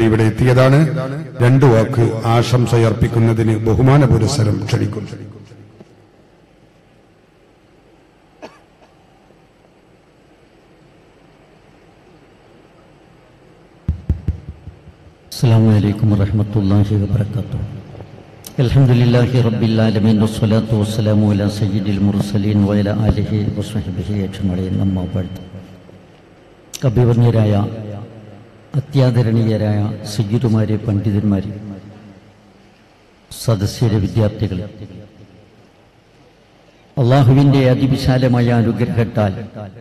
ഇവിടെ എത്തിയതാണ് രണ്ടു വാക്ക് ആശംസയർപ്പിക്കുന്നതിന് ബഹുമാന പുരസ്സരം ക്ഷണിക്കുന്നു السلام عليكم ورحمة الله وبركاته الحمد لله رب العالمين والصلاة والسلام على سيد المرسلين وعلى آله وصحبه أجمعين أما بعد അഭിവർണ്യരായ അത്യാദരണീയരായ സയ്യിദുമാരെ പണ്ഡിതന്മാരെ സദസ്യരെ വിദ്യാർത്ഥികൾ അള്ളാഹുവിൻ്റെ അതിവിശാലമായ അനുഗ്രഹത്താൽ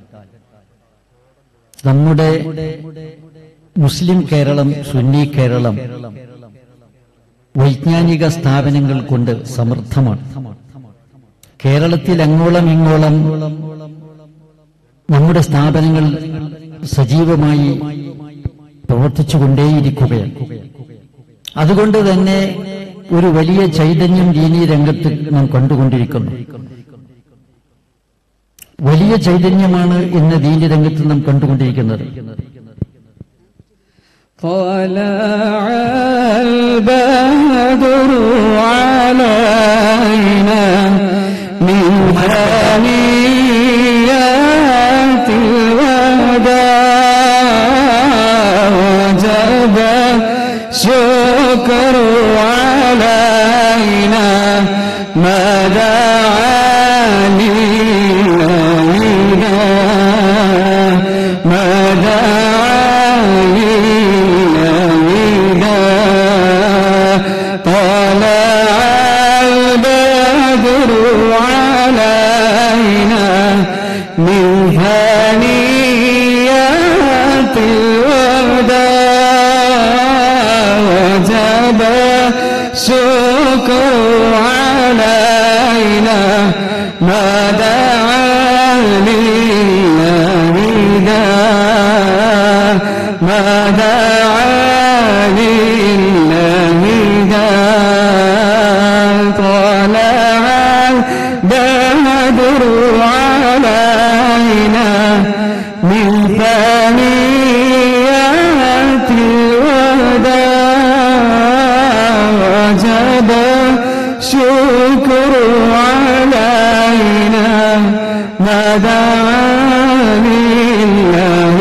നമ്മുടെ മുസ്ലിം കേരളം സുന്നി കേരളം വൈജ്ഞാനിക സ്ഥാപനങ്ങൾ കൊണ്ട് സമൃദ്ധമാണ് കേരളത്തിൽ അങ്ങോളം ഇങ്ങോളം നമ്മുടെ സ്ഥാപനങ്ങൾ സജീവമായി പ്രവർത്തിച്ചുകൊണ്ടേയിരിക്കുകയാണ് അതുകൊണ്ട് തന്നെ ഒരു വലിയ ചൈതന്യം ദീനീ രംഗത്ത് നാം കണ്ടുകൊണ്ടിരിക്കുന്നു വലിയ ചൈതന്യമാണ് ഇന്ന് ദീനി രംഗത്ത് നാം കണ്ടുകൊണ്ടിരിക്കുന്നത് طلع البدر علينا من ثنيات الوداع وجب شكر علينا ما دعا لله ما دعا لله طلع البدر علينا من ثنيات الوداع وجب شكر علينا ما دعا لله ما دعا لله طلع البدر علينا من ثنيات الوداع وجب شكر علينا ما دعا لله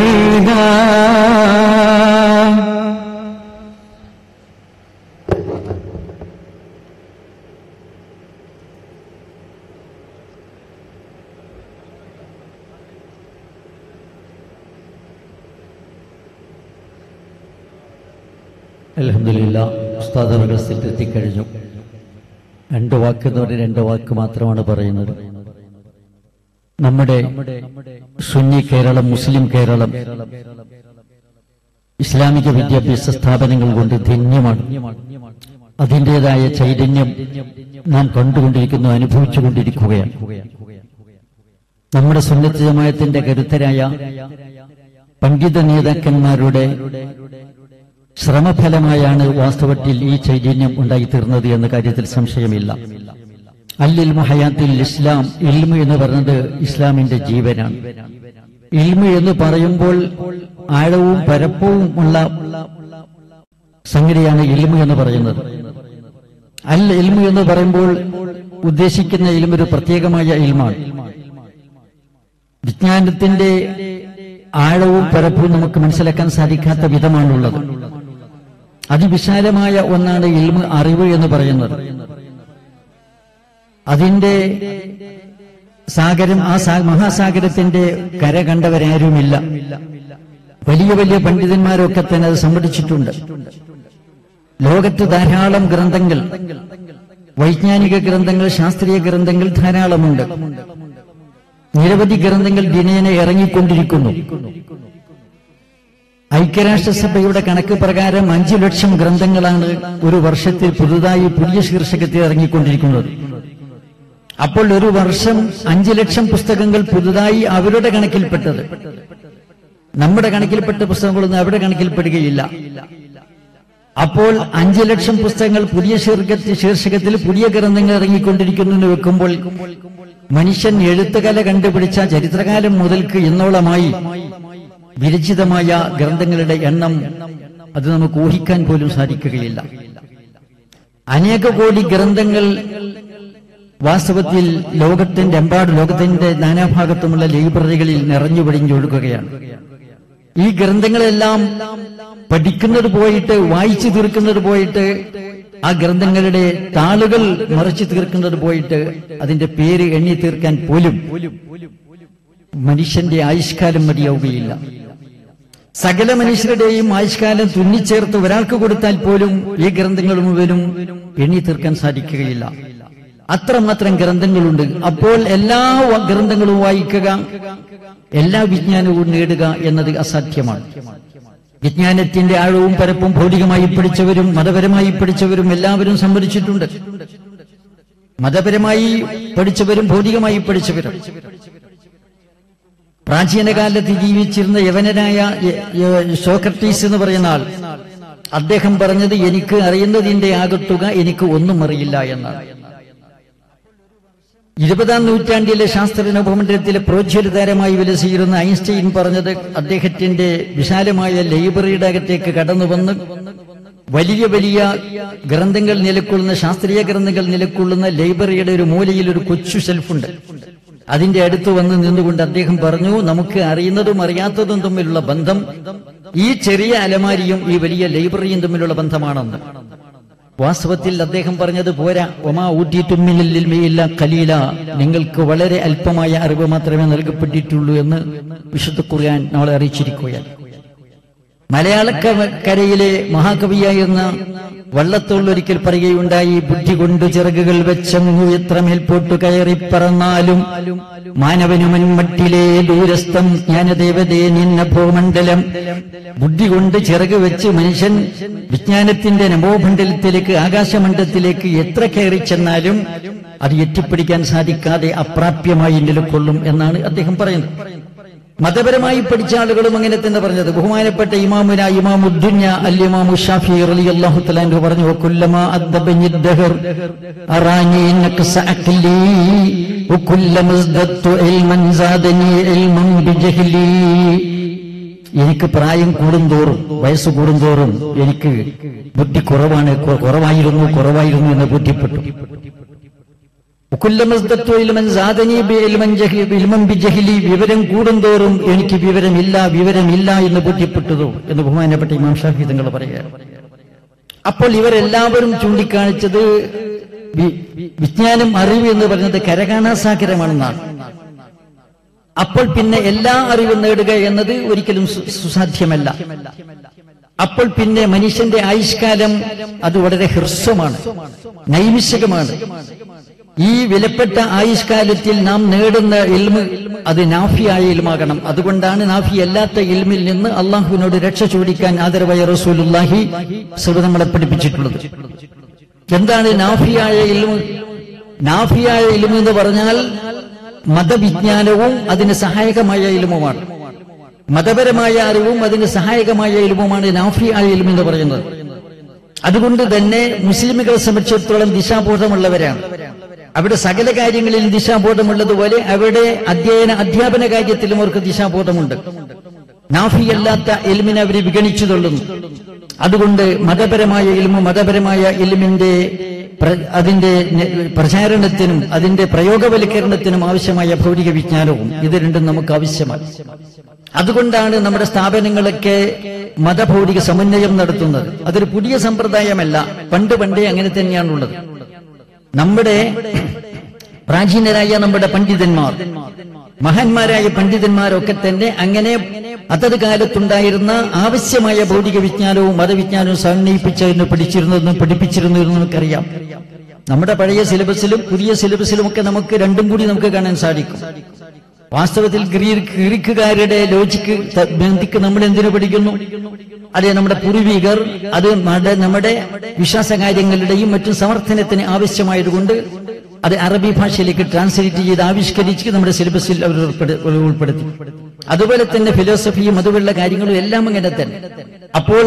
അലഹമില്ല ഉസ്താദുകൾ എത്തിക്കഴിഞ്ഞു രണ്ട് വാക്ക് എന്ന് പറഞ്ഞ് രണ്ട് വാക്ക് മാത്രമാണ് പറയുന്നത് നമ്മുടെ സുന്നി കേരളം മുസ്ലിം കേരളം ഇസ്ലാമിക വിദ്യാഭ്യാസ സ്ഥാപനങ്ങൾ കൊണ്ട് ധന്യമാണ് അതിൻ്റെതായ ചൈതന്യം നാം കണ്ടുകൊണ്ടിരിക്കുന്നു അനുഭവിച്ചുകൊണ്ടിരിക്കുകയാണ് നമ്മുടെ സുന്നത്ത് ജമായത്തിന്റെ കരുത്തരായ പണ്ഡിത നേതാക്കന്മാരുടെ ശ്രമഫലമായാണ് വാസ്തവത്തിൽ ഈ ചൈതന്യം ഉണ്ടായിത്തീർന്നത് എന്ന കാര്യത്തിൽ സംശയമില്ല അല്ലിൽമു ഹയാത്തിൽ ഇസ്ലാം ഇൽമു എന്ന് പറയുന്നത് ഇസ്ലാമിന്റെ ജീവനാണ് ഇൽമു എന്ന് പറയുമ്പോൾ ആഴവും പരപ്പവും ഉള്ള സംഗതിയാണ് ഇൽമു എന്ന് പറയുന്നത് അൽ ഇൽമു എന്ന് പറയുമ്പോൾ ഉദ്ദേശിക്കുന്ന ഇൽമു ഒരു പ്രത്യേകമായ ഇൽമാണ് വിജ്ഞാനത്തിന്റെ ആഴവും പരപ്പും നമുക്ക് മനസ്സിലാക്കാൻ സാധിക്കാത്ത വിധമാണുള്ളത് അതിവിശാലമായ ഒന്നാണ് ഇൽമ അറിവ് എന്ന് പറയുന്നത് അതിന്റെ സാഗരം ആ സാ- മഹാസാഗരത്തിന്റെ കര കണ്ടവരാരുമില്ല വലിയ വലിയ പണ്ഡിതന്മാരൊക്കെ തന്നെ അത് സംഘടിച്ചിട്ടുണ്ട് ലോകത്ത് ധാരാളം ഗ്രന്ഥങ്ങൾ വൈജ്ഞാനിക ഗ്രന്ഥങ്ങൾ ശാസ്ത്രീയ ഗ്രന്ഥങ്ങൾ ധാരാളമുണ്ട് നിരവധി ഗ്രന്ഥങ്ങൾ ദിനേന ഇറങ്ങിക്കൊണ്ടിരിക്കുന്നു ഐക്യരാഷ്ട്രസഭയുടെ കണക്ക് പ്രകാരം അഞ്ചു ലക്ഷം ഗ്രന്ഥങ്ങളാണ് ഒരു വർഷത്തിൽ പുതുതായി പുതിയ ശീർഷകത്തിൽ ഇറങ്ങിക്കൊണ്ടിരിക്കുന്നത് അപ്പോൾ ഒരു വർഷം അഞ്ചു ലക്ഷം പുസ്തകങ്ങൾ പുതുതായി അവരുടെ കണക്കിൽപ്പെട്ടത് നമ്മുടെ കണക്കിൽപ്പെട്ട പുസ്തകങ്ങളൊന്നും അവരുടെ കണക്കിൽപ്പെടുകയില്ല അപ്പോൾ അഞ്ചു ലക്ഷം പുസ്തകങ്ങൾ പുതിയ ശീർഷകത്തിൽ ശീർഷകത്തിൽ പുതിയ ഗ്രന്ഥങ്ങൾ ഇറങ്ങിക്കൊണ്ടിരിക്കുന്നു എന്ന് വെക്കുമ്പോൾ മനുഷ്യൻ എഴുത്തുകല കണ്ടുപിടിച്ച ചരിത്രകാലം മുതൽക്ക് ഇന്നോളമായി വിരചിതമായ ഗ്രന്ഥങ്ങളുടെ എണ്ണം അത് നമുക്ക് ഊഹിക്കാൻ പോലും സാധിക്കുകയില്ല അനേക കോടി ഗ്രന്ഥങ്ങൾ വാസ്തവത്തിൽ ലോകത്തിന്റെ എമ്പാട് ലോകത്തിന്റെ നാനാഭാഗത്തുമുള്ള ലൈബ്രറികളിൽ നിറഞ്ഞു പിടിഞ്ഞൊഴുകുകയാണ് ഈ ഗ്രന്ഥങ്ങളെല്ലാം പഠിക്കുന്നത് പോയിട്ട് വായിച്ചു തീർക്കുന്നത് പോയിട്ട് ആ ഗ്രന്ഥങ്ങളുടെ താളുകൾ മറച്ചു തീർക്കുന്നത് പോയിട്ട് അതിന്റെ പേര് എണ്ണി തീർക്കാൻ പോലും മനുഷ്യന്റെ ആയുഷ്കാലം മതിയാവുകയില്ല സകല മനുഷ്യരുടെയും ആയുഷ്കാലം തുന്നിച്ചേർത്ത് ഒരാൾക്ക് കൊടുത്താൽ പോലും ഈ ഗ്രന്ഥങ്ങൾ മുഴുവനും എണ്ണി തീർക്കാൻ സാധിക്കുകയില്ല അത്രമാത്രം ഗ്രന്ഥങ്ങളുണ്ട് അപ്പോൾ എല്ലാ വ- ഗ്രന്ഥങ്ങളും വായിക്കുക എല്ലാ വിജ്ഞാനവും നേടുക എന്നത് അസാധ്യമാണ് വിജ്ഞാനത്തിന്റെ ആഴവും പരപ്പും ഭൗതികമായി പഠിച്ചവരും മതപരമായി പഠിച്ചവരും എല്ലാവരും സമ്മതിച്ചിട്ടുണ്ട് മതപരമായി പഠിച്ചവരും ഭൗതികമായി പഠിച്ചവരും പ്രാചീന കാലത്ത് ജീവിച്ചിരുന്ന യവനനായ യ- യ- സോക്രട്ടീസ് എന്ന് പറയുന്ന ആൾ അദ്ദേഹം പറഞ്ഞത് എനിക്ക് അറിയുന്നതിന്റെ ആകത്തുക എനിക്ക് ഒന്നും അറിയില്ല എന്നാണ് ഇരുപതാം നൂറ്റാണ്ടിലെ ശാസ്ത്ര ഭൂമണ്ഡലത്തിലെ പ്രോജ്വലതാരമായി വിലസിയിരുന്ന ഐൻസ്റ്റൈൻ പറഞ്ഞത് അദ്ദേഹത്തിന്റെ വിശാലമായ ലൈബ്രറിയുടെ അകത്തേക്ക് കടന്നു വന്ന് വലിയ വലിയ ഗ്രന്ഥങ്ങൾ നിലക്കൊള്ളുന്ന ശാസ്ത്രീയ ഗ്രന്ഥങ്ങൾ നിലക്കൊള്ളുന്ന ലൈബ്രറിയുടെ ഒരു മൂലയിൽ ഒരു കൊച്ചു ഷെൽഫുണ്ട് അതിന്റെ അടുത്ത് വന്ന് നിന്നുകൊണ്ട് അദ്ദേഹം പറഞ്ഞു നമുക്ക് അറിയുന്നതും അറിയാത്തതും തമ്മിലുള്ള ബന്ധം ഈ ചെറിയ അലമാരിയും ഈ വലിയ ലൈബ്രറിയും തമ്മിലുള്ള ബന്ധമാണെന്ന് വാസ്തവത്തിൽ അദ്ദേഹം പറഞ്ഞത് പോരാ ഒമാ ഊട്ടിയിട്ടുമ്മില്ല കലീല നിങ്ങൾക്ക് വളരെ അല്പമായ അറിവ് മാത്രമേ നൽകപ്പെട്ടിട്ടുള്ളൂ എന്ന് വിശുദ്ധ ഖുർആൻ നമ്മളെ അറിയിച്ചിരിക്കുകയാണ് മലയാളക്കരയിലെ മഹാകവിയായിരുന്ന വള്ളത്തോൾ ഒരിക്കൽ പറയുകയുണ്ടായി ബുദ്ധി കൊണ്ട് ചിറകുകൾ വെച്ചങ്ങു എത്ര മേൽപോട്ടു കയറി പറന്നാലും മാനവനുമൻ മട്ടിലെ ദൂരസ്ഥം ജ്ഞാനദേവതേ നിന്ന ഭൂമണ്ഡലം ബുദ്ധി കൊണ്ട് ചിറക് വെച്ച് മനുഷ്യൻ വിജ്ഞാനത്തിന്റെ നമോമണ്ഡലത്തിലേക്ക് ആകാശമണ്ഡലത്തിലേക്ക് എത്ര കയറി ചെന്നാലും അത് എത്തിപ്പിടിക്കാൻ സാധിക്കാതെ അപ്രാപ്യമായി നിലകൊള്ളും എന്നാണ് അദ്ദേഹം പറയുന്നത് മതപരമായി പഠിച്ച ആളുകളും അങ്ങനെ തന്നെ പറഞ്ഞത് ബഹുമാനപ്പെട്ട ഇമാമുന ഇമാമുദ്ദുന്യ അൽ ഇമാമു ഷാഫി റളിയല്ലാഹു തആല അൻഹു പറഞ്ഞു വകുല്ലമാ അദ്ദബനി ദഹർ അറാനി നഖസ അഖ്ലി വകുല്ലമാ ഇസ്ദത്തു ഇൽമൻ സാദനി ഇൽമൻ ബിജഹ്ലി എനിക്ക് പ്രായം കൂടുന്തോറും വയസ്സ് കൂടുന്തോറും എനിക്ക് ബുദ്ധി കുറവാണ് കു- കുറവായിരുന്നു കുറവായിരുന്നു എന്ന് ബുദ്ധിപ്പെട്ടു ഉക്കുല്ലമസ്ദത്തു ഇൽമൻ സാദനി ബി ഇൽമൻ ജഹി- ഇൽമൻ ബിജഹിലി വിവരം കൂടുന്തോറും എനിക്ക് വിവരമില്ല വിവരമില്ല എന്ന് ബോധ്യപ്പെട്ടതോ എന്ന് ബഹുമാനപ്പെട്ട ഇമാം ഷാഫി തങ്ങൾ പറയുക അപ്പോൾ ഇവരെല്ലാവരും ചൂണ്ടിക്കാണിച്ചത് വി- വിജ്ഞാനം അറിവ് എന്ന് പറയുന്നത് കരകാണാസാഗരമാണെന്നാണ് അപ്പോൾ പിന്നെ എല്ലാ അറിവും നേടുക എന്നത് ഒരിക്കലും സു- സുസാധ്യമല്ല അപ്പോൾ പിന്നെ മനുഷ്യന്റെ ആയുഷ്കാലം അത് വളരെ ഹ്രസ്വമാണ് നൈമിഷികമാണ് ഈ വിലപ്പെട്ട ആയുഷ്കാലത്തിൽ നാം നേടുന്ന ഇൽമ് അത് നാഫിയായ ഇൽമാകണം അതുകൊണ്ടാണ് നാഫി അല്ലാത്ത ഇൽമിൽ നിന്ന് അള്ളാഹുവിനോട് രക്ഷ ചോദിക്കാൻ ആദരവായ റസൂലുല്ലാഹി സുഹൃ നമ്മളെ പഠിപ്പിച്ചിട്ടുള്ളത് എന്താണ് നാഫിയായ ഇൽമ് നാഫിയായ ഇൽമ് എന്ന് പറഞ്ഞാൽ മതവിജ്ഞാനവും അതിന് സഹായകമായ ഇൽമുമാണ് മതപരമായ അറിവും അതിന് സഹായകമായ ഇൽമുമാണ് നാഫിയായ ഇൽമ് എന്ന് പറയുന്നത് അതുകൊണ്ട് തന്നെ മുസ്ലിമുകളെ സംബന്ധിച്ചിടത്തോളം ദിശാബോധമുള്ളവരാണ് അവിടെ സകല കാര്യങ്ങളിൽ ദിശാബോധമുള്ളതുപോലെ അവിടെ അധ്യയന അധ്യാപന കാര്യത്തിലും അവർക്ക് ദിശാബോധമുണ്ട് നാഫിയല്ലാത്ത എൽമിനെ അവർ വിഗണിച്ചു തള്ളുന്നു അതുകൊണ്ട് മതപരമായ ഇൽമു മതപരമായ ഇൽമിന്റെ പ്ര- അതിന്റെ നെ- പ്രചാരണത്തിനും അതിന്റെ പ്രയോഗവൽക്കരണത്തിനും ആവശ്യമായ ഭൗതിക വിജ്ഞാനവും ഇത് രണ്ടും നമുക്ക് ആവശ്യമാണ് അതുകൊണ്ടാണ് നമ്മുടെ സ്ഥാപനങ്ങളൊക്കെ മതഭൗതിക സമന്വയം നടത്തുന്നത് അതൊരു പുതിയ സമ്പ്രദായമല്ല പണ്ട് പണ്ടേ അങ്ങനെ തന്നെയാണുള്ളത് നമ്മുടെ പ്രാചീനരായ നമ്മുടെ പണ്ഡിതന്മാർ മഹാന്മാരായ പണ്ഡിതന്മാരൊക്കെ തന്നെ അങ്ങനെ അതത് കാലത്തുണ്ടായിരുന്ന ആവശ്യമായ ഭൗതിക വിജ്ഞാനവും മതവിജ്ഞാനവും സമന്വയിപ്പിച്ചതിന് പഠിച്ചിരുന്നതെന്നും പഠിപ്പിച്ചിരുന്നു എന്ന് നമുക്കറിയാം നമ്മുടെ പഴയ സിലബസിലും പുതിയ സിലബസിലും ഒക്കെ നമുക്ക് രണ്ടും കൂടി നമുക്ക് കാണാൻ സാധിക്കും വാസ്തവത്തിൽ ഗ്രീക്ക് ഗ്രീക്കുകാരുടെ ലോജിക്ക് ത- ബന്ധിക്ക് നമ്മൾ എന്തിനു പഠിക്കുന്നു അതെ നമ്മുടെ പൂർവികർ അത് മത- നമ്മുടെ വിശ്വാസ കാര്യങ്ങളുടെയും മറ്റും സമർത്ഥനത്തിന് ആവശ്യമായതുകൊണ്ട് അത് അറബി ഭാഷയിലേക്ക് ട്രാൻസ്ലേറ്റ് ചെയ്ത് ആവിഷ്കരിച്ച് നമ്മുടെ സിലബസിൽ അവർ ഉൾപ്പെടു- ഉൾപ്പെടുത്തി അതുപോലെ തന്നെ ഫിലോസഫിയും അതുപോലുള്ള കാര്യങ്ങളും എല്ലാം അങ്ങനെ തന്നെ അപ്പോൾ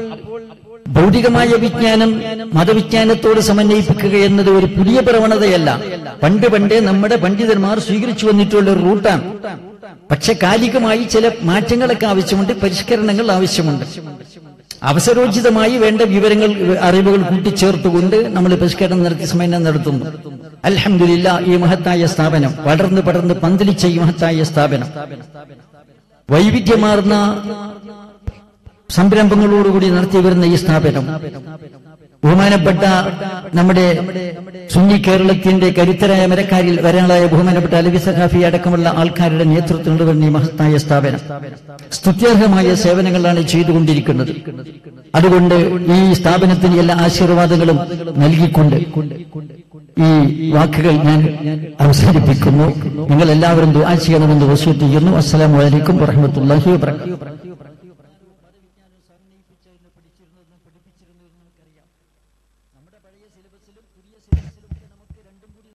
ഭൗതികമായ വിജ്ഞാനം മതവിജ്ഞാനത്തോട് സമന്വയിപ്പിക്കുക എന്നത് ഒരു പുതിയ പ്രവണതയല്ല പണ്ട് പണ്ടേ നമ്മുടെ പണ്ഡിതന്മാർ സ്വീകരിച്ചു വന്നിട്ടുള്ള ഒരു റൂട്ടാണ് പക്ഷെ കാലികമായി ചില മാറ്റങ്ങളൊക്കെ ആവശ്യമുണ്ട് പരിഷ്കരണങ്ങൾ ആവശ്യമുണ്ട് അവസരോചിതമായി വേണ്ട വിവരങ്ങൾ അറിവുകൾ കൂട്ടിച്ചേർത്തുകൊണ്ട് നമ്മൾ ബഹിഷ്കരണം നടത്തി സമ്മേളനം നടത്തുന്നു അൽഹംദുലില്ല ഈ മഹത്തായ സ്ഥാപനം വളർന്ന് പടർന്ന് പന്തലിച്ച ഈ മഹത്തായ സ്ഥാപനം വൈവിധ്യമാർന്ന സംരംഭങ്ങളോടുകൂടി നടത്തി വരുന്ന ഈ സ്ഥാപനം ബഹുമാനപ്പെട്ട നമ്മുടെ സുന്നി കേരളത്തിന്റെ കരുത്തരായ മരക്കാരിൽ വരാനായ ബഹുമാനപ്പെട്ട അലവി സഖാഫി അടക്കമുള്ള ആൾക്കാരുടെ നേതൃത്വം വരുന്ന ഈ മഹത്തായ സ്ഥാപനം സ്തുത്യർഹമായ സേവനങ്ങളാണ് ചെയ്തുകൊണ്ടിരിക്കുന്നത് അതുകൊണ്ട് ഈ സ്ഥാപനത്തിന് എല്ലാ ആശീർവാദങ്ങളും നൽകിക്കൊണ്ട് ഈ വാക്കുകൾ ഞാൻ അവസാനിപ്പിക്കുന്നു നിങ്ങൾ എല്ലാവരും ദുആ ചെയ്യണമെന്ന് വസൂത്ത് ചെയ്യുന്നു അസ്സലാമു അലൈക്കും വറഹ്മത്തുള്ളാഹി വബറകാതുഹു